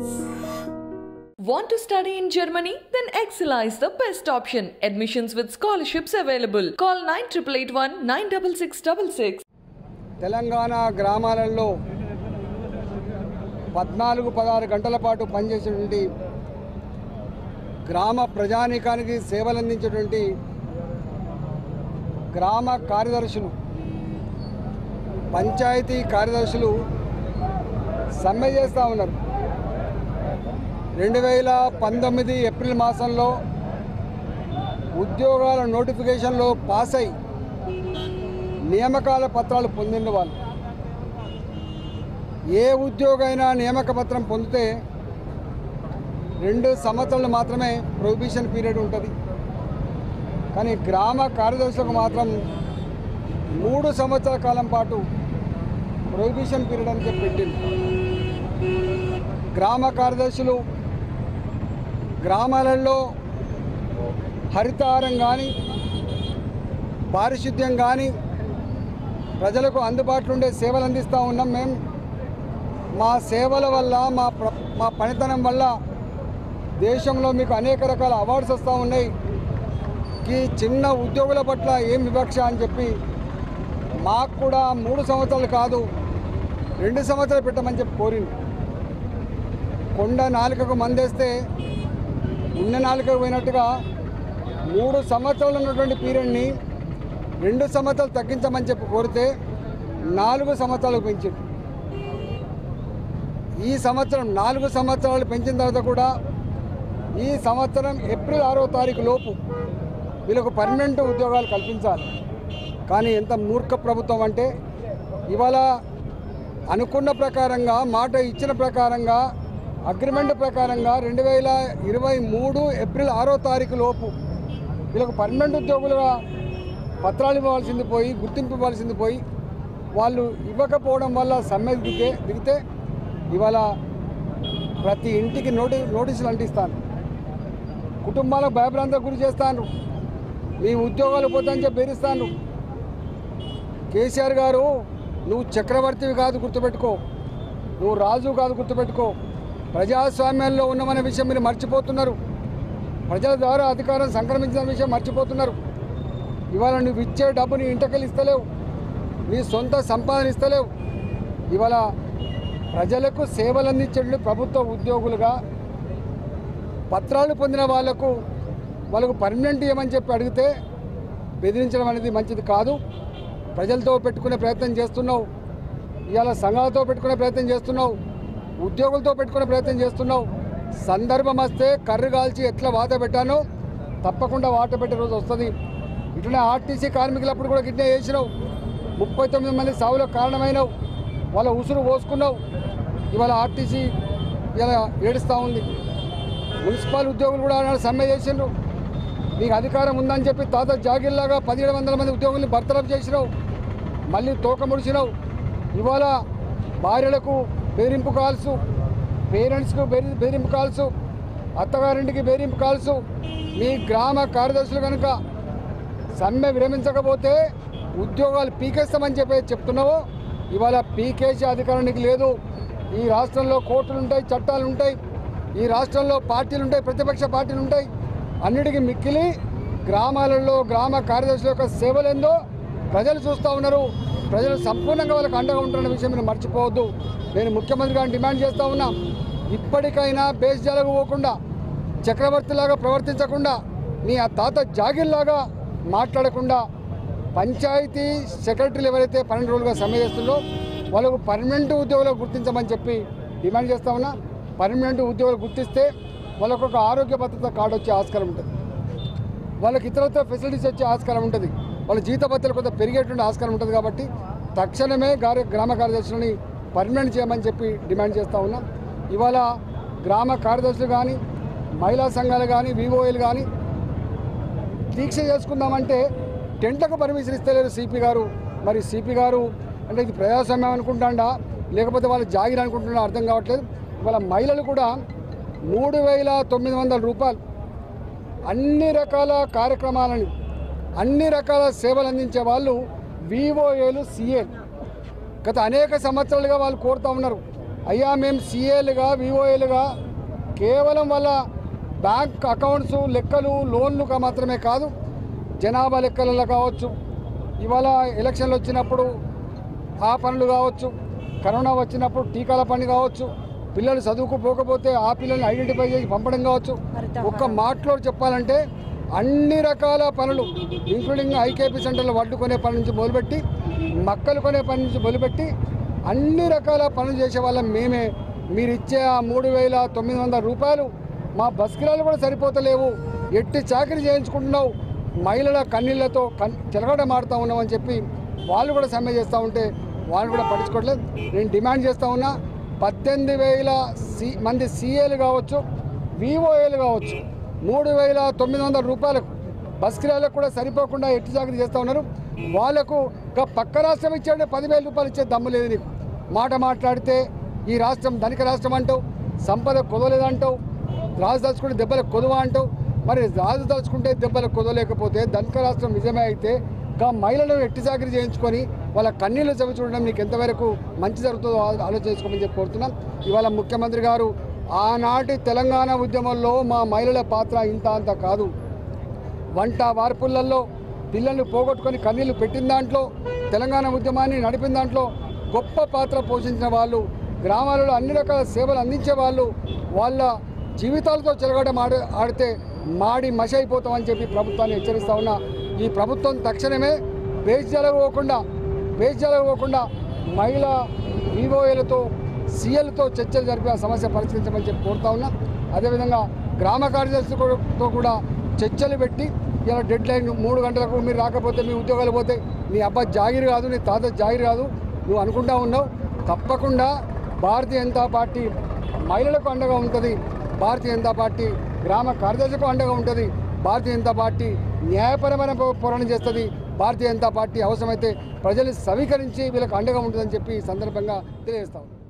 Want to study in Germany? Then Excella is the best option. Admissions with scholarships available. Call 9881 96666. Telangana గ్రామాలలో పద్నాలుగు పదహారు గంటల పాటు పనిచేసేటువంటి గ్రామ ప్రజానీకానికి సేవలు అందించేటువంటి గ్రామ కార్యదర్శులు పంచాయతీ కార్యదర్శులు సమ్మె చేస్తూ ఉన్నారు రెండు వేల పంతొమ్మిది ఏప్రిల్ మాసంలో ఉద్యోగాల నోటిఫికేషన్లో పాస్ అయి నియామకాల పత్రాలు పొందిన వాళ్ళు ఏ ఉద్యోగైనా నియామక పత్రం పొందితే రెండు సంవత్సరాలు మాత్రమే ప్రొహిబిషన్ పీరియడ్ ఉంటుంది కానీ గ్రామ కార్యదర్శులకు మాత్రం మూడు సంవత్సరాల కాలం పాటు ప్రొహిబిషన్ పీరియడ్ అని చెప్పి పెట్టింది గ్రామ కార్యదర్శులు గ్రామాలలో హరితహారం కానీ పారిశుద్ధ్యం కానీ ప్రజలకు అందుబాటులో ఉండే సేవలు అందిస్తూ ఉన్నాం మేము మా సేవల వల్ల మా ప్ర మా పనితనం వల్ల దేశంలో మీకు అనేక రకాల అవార్డ్స్ వస్తూ ఉన్నాయి ఈ చిన్న ఉద్యోగుల పట్ల ఏం వివక్ష అని చెప్పి మాకు కూడా మూడు సంవత్సరాలు కాదు రెండు సంవత్సరాలు పెట్టమని చెప్పి కోరింది కొండ నాలుకకు మందేస్తే ఉన్న నాలుకకు పోయినట్టుగా మూడు సంవత్సరాలు ఉన్నటువంటి పీరియడ్ని రెండు సంవత్సరాలు తగ్గించమని చెప్పి కోరితే నాలుగు సంవత్సరాలకు పెంచింది ఈ సంవత్సరం నాలుగు సంవత్సరాలు పెంచిన తర్వాత కూడా ఈ సంవత్సరం ఏప్రిల్ ఆరో తారీఖు లోపు వీళ్ళకు పర్మనెంట్ ఉద్యోగాలు కల్పించాలి కానీ ఎంత మూర్ఖ ప్రభుత్వం అంటే ఇవాళ అనుకున్న ప్రకారంగా మాట ఇచ్చిన ప్రకారంగా అగ్రిమెంట్ ప్రకారంగా రెండు వేల ఇరవై మూడు ఏప్రిల్ ఆరో తారీఖు లోపు వీళ్ళకు పర్మనెంట్ ఉద్యోగులుగా పత్రాలు ఇవ్వాల్సింది పోయి గుర్తింపు ఇవ్వాల్సింది పోయి వాళ్ళు ఇవ్వకపోవడం వల్ల సమ్మె దిగితే దిగితే ఇవాళ ప్రతి ఇంటికి నోటి నోటీసులు అంటిస్తాను కుటుంబాలకు భయభ్రాంతకు గురి చేస్తాను మీ ఉద్యోగాలు పోతాయని చెప్పి బెదిరిస్తాను కేసీఆర్ గారు నువ్వు చక్రవర్తివి కాదు గుర్తుపెట్టుకో నువ్వు రాజు కాదు గుర్తుపెట్టుకో ప్రజాస్వామ్యంలో ఉన్నామనే విషయం మీరు మర్చిపోతున్నారు ప్రజల ద్వారా అధికారం సంక్రమించిన విషయం మర్చిపోతున్నారు ఇవాళ నువ్వు ఇచ్చే డబ్బు నీ ఇంటికెళ్ళి ఇస్తలేవు నీ సొంత సంపాదన ఇస్తలేవు ఇవాళ ప్రజలకు సేవలు అందించే ప్రభుత్వ ఉద్యోగులుగా పత్రాలు పొందిన వాళ్లకు వాళ్ళకు పర్మనెంట్ ఇవ్వమని చెప్పి అడిగితే బెదిరించడం అనేది మంచిది కాదు ప్రజలతో పెట్టుకునే ప్రయత్నం చేస్తున్నావు ఇవాళ సంఘాలతో పెట్టుకునే ప్రయత్నం చేస్తున్నావు ఉద్యోగులతో పెట్టుకునే ప్రయత్నం చేస్తున్నావు సందర్భం వస్తే కర్రు కాల్చి ఎట్లా వాత పెట్టానో తప్పకుండా వాత పెట్టే రోజు వస్తుంది ఇట్లనే ఆర్టీసీ కార్మికులప్పుడు కూడా గిట్నే చేసినావు ముప్పై తొమ్మిది మంది సావులకు కారణమైనవు వాళ్ళ ఉసురు పోసుకున్నావు ఇవాళ ఆర్టీసీ ఇలా ఏడుస్తూ ఉంది మున్సిపల్ ఉద్యోగులు కూడా ఆనాడు సమ్మె చేసిండ్రు నీకు అధికారం ఉందని చెప్పి తాత జాగిర్లాగా పదిహేడు వందల మంది ఉద్యోగుల్ని బర్తరఫ్ చేసినావు మళ్ళీ తోక ముడిచినావు ఇవాళ భార్యలకు బెదిరింపు కాల్సు పేరెంట్స్కు బెరి బెదిరింపు కాల్సు అత్తగారింటికి బెదిరింపు కాల్సు మీ గ్రామ కార్యదర్శులు కనుక సమ్మె విరమించకపోతే ఉద్యోగాలు పీకేస్తామని చెప్పి చెప్తున్నావు ఇవాళ పీకేసే అధికారం నీకు లేదు ఈ రాష్ట్రంలో కోర్టులు ఉంటాయి చట్టాలు ఉంటాయి ఈ రాష్ట్రంలో పార్టీలు ఉంటాయి ప్రతిపక్ష పార్టీలు ఉంటాయి అన్నిటికీ మిక్కిలి గ్రామాలలో గ్రామ కార్యదర్శుల యొక్క సేవలేందో ప్రజలు చూస్తూ ఉన్నారు ప్రజలు సంపూర్ణంగా వాళ్ళకి అండగా ఉంటున్న విషయం మీరు మర్చిపోవద్దు నేను ముఖ్యమంత్రి గారిని డిమాండ్ చేస్తూ ఉన్నా ఇప్పటికైనా బేస్జాలకు పోకుండా చక్రవర్తిలాగా ప్రవర్తించకుండా నీ ఆ తాత జాగిర్లాగా మాట్లాడకుండా పంచాయతీ సెక్రటరీలు ఎవరైతే పన్నెండు రోజులుగా సమ్మె చేస్తుందో వాళ్ళకు పర్మనెంట్ ఉద్యోగులకు గుర్తించమని చెప్పి డిమాండ్ చేస్తా ఉన్నా పర్మనెంట్ ఉద్యోగులు గుర్తిస్తే వాళ్ళకు ఒక ఆరోగ్య భద్రత కార్డు వచ్చే ఆస్కారం ఉంటుంది వాళ్ళకి ఇతరత్ర ఫెసిలిటీస్ వచ్చే ఆస్కారం ఉంటుంది వాళ్ళ జీత భత్యలు కొంత పెరిగేటువంటి ఆస్కారం ఉంటుంది కాబట్టి తక్షణమే గారి గ్రామ కార్యదర్శులని పర్మనెంట్ చేయమని చెప్పి డిమాండ్ చేస్తూ ఉన్నాం ఇవాళ గ్రామ కార్యదర్శులు కానీ మహిళా సంఘాలు కానీ వివోఏలు కానీ దీక్ష చేసుకుందామంటే టెంట్లకు పర్మిషన్ ఇస్తలేరు సిపి గారు మరి సిపి గారు అంటే ఇది ప్రజాస్వామ్యం అనుకుంటాడా లేకపోతే వాళ్ళు జాగిర్ అనుకుంటున్నా అర్థం కావట్లేదు ఇవాళ మహిళలు కూడా మూడు వేల తొమ్మిది వందల రూపాయలు అన్ని రకాల కార్యక్రమాలని అన్ని రకాల సేవలు అందించే వాళ్ళు వివోఏలు సిఏలు గత అనేక సంవత్సరాలుగా వాళ్ళు కోరుతూ ఉన్నారు అయ్యా మేము సీఏలుగా విఓఏలుగా కేవలం వాళ్ళ బ్యాంక్ అకౌంట్స్ లెక్కలు లోన్లుగా మాత్రమే కాదు జనాభా లెక్కలలో కావచ్చు ఇవాళ ఎలక్షన్లు వచ్చినప్పుడు ఆ పనులు కావచ్చు కరోనా వచ్చినప్పుడు టీకాల పని కావచ్చు పిల్లలు చదువుకుపోకపోతే ఆ పిల్లల్ని ఐడెంటిఫై చేసి పంపడం కావచ్చు ఒక్క మాటలో చెప్పాలంటే అన్ని రకాల పనులు ఇంక్లూడింగ్ ఐకేపీ సెంటర్లు వడ్డుకునే పని నుంచి మొదలుపెట్టి మక్కలు కొనే పని నుంచి మొదలుపెట్టి అన్ని రకాల పనులు చేసే వాళ్ళం మేమే మీరు ఇచ్చే ఆ మూడు వేల తొమ్మిది వందల రూపాయలు మా బస్ కిరాలు కూడా సరిపోతలేవు ఎట్టి చాకరీ చేయించుకుంటున్నావు మహిళల కన్నీళ్లతో కన్ చెలగడమాడుతూ ఉన్నామని చెప్పి వాళ్ళు కూడా సమ్మె చేస్తూ ఉంటే వాళ్ళు కూడా పట్టించుకోవట్లేదు నేను డిమాండ్ చేస్తూ ఉన్నా పద్దెనిమిది వేల సి మంది సీఏలు కావచ్చు విఓఏలు కావచ్చు మూడు వేల తొమ్మిది వందల రూపాయలకు బస్ కిరాలకు కూడా సరిపోకుండా ఎట్టి చాకరీ చేస్తూ ఉన్నారు వాళ్ళకు ఇంకా పక్క రాష్ట్రం ఇచ్చాడు పదివేల రూపాయలు ఇచ్చే దమ్ము లేదు నీకు మాట మాట్లాడితే ఈ రాష్ట్రం ధనిక రాష్ట్రం అంటావు సంపద కుదవలేదంటావు రాజు తలుచుకుంటే దెబ్బలకు కొదవ అంటావు మరి రాజు తలుచుకుంటే దెబ్బలకు కుదవలేకపోతే ధనిక రాష్ట్రం నిజమే అయితే ఇంకా మహిళలను ఎట్టి చాకరీ చేయించుకొని వాళ్ళ కన్నీళ్లు చవి చూడడం నీకు ఎంతవరకు మంచి జరుగుతుందో ఆ- ఆలోచన చేసుకోమని చెప్పి కోరుతున్నాం ఇవాళ ముఖ్యమంత్రి గారు ఆనాటి తెలంగాణ ఉద్యమంలో మా మహిళల పాత్ర ఇంత అంత కాదు వంట వార్పులలో పిల్లల్ని పోగొట్టుకొని కన్నీళ్లు పెట్టిన దాంట్లో తెలంగాణ ఉద్యమాన్ని నడిపిన దాంట్లో గొప్ప పాత్ర పోషించిన వాళ్ళు గ్రామాలలో అన్ని రకాల సేవలు అందించే వాళ్ళు వాళ్ళ జీవితాలతో చెలగడం ఆడ ఆడితే మాడి మసి అయిపోతామని చెప్పి ప్రభుత్వాన్ని హెచ్చరిస్తా ఉన్నా ఈ ప్రభుత్వం తక్షణమే బేస్ జరగకుండా బేస్ జరగకుండా మహిళా వివోఏలతో సీఎలతో చర్చలు జరిపి ఆ సమస్య పరిష్కరించమని చెప్పి కోరుతా ఉన్నా అదేవిధంగా గ్రామ కార్యదర్శితో కూడా చర్చలు పెట్టి ఇలా డెడ్ లైన్ మూడు గంటలకు మీరు రాకపోతే మీ ఉద్యోగాలు పోతే నీ అబ్బాయి జాగిరి కాదు నీ తాత జాగిరి కాదు నువ్వు అనుకుంటా ఉన్నావు తప్పకుండా భారతీయ జనతా పార్టీ మహిళలకు అండగా ఉంటుంది భారతీయ జనతా పార్టీ గ్రామ కార్యదర్శికు అండగా ఉంటుంది భారతీయ జనతా పార్టీ న్యాయపరమైన పో- పోరాటం చేస్తుంది భారతీయ జనతా పార్టీ అవసరమైతే ప్రజలు సమీకరించి వీళ్ళకి అండగా ఉంటుందని చెప్పి ఈ సందర్భంగా తెలియజేస్తాం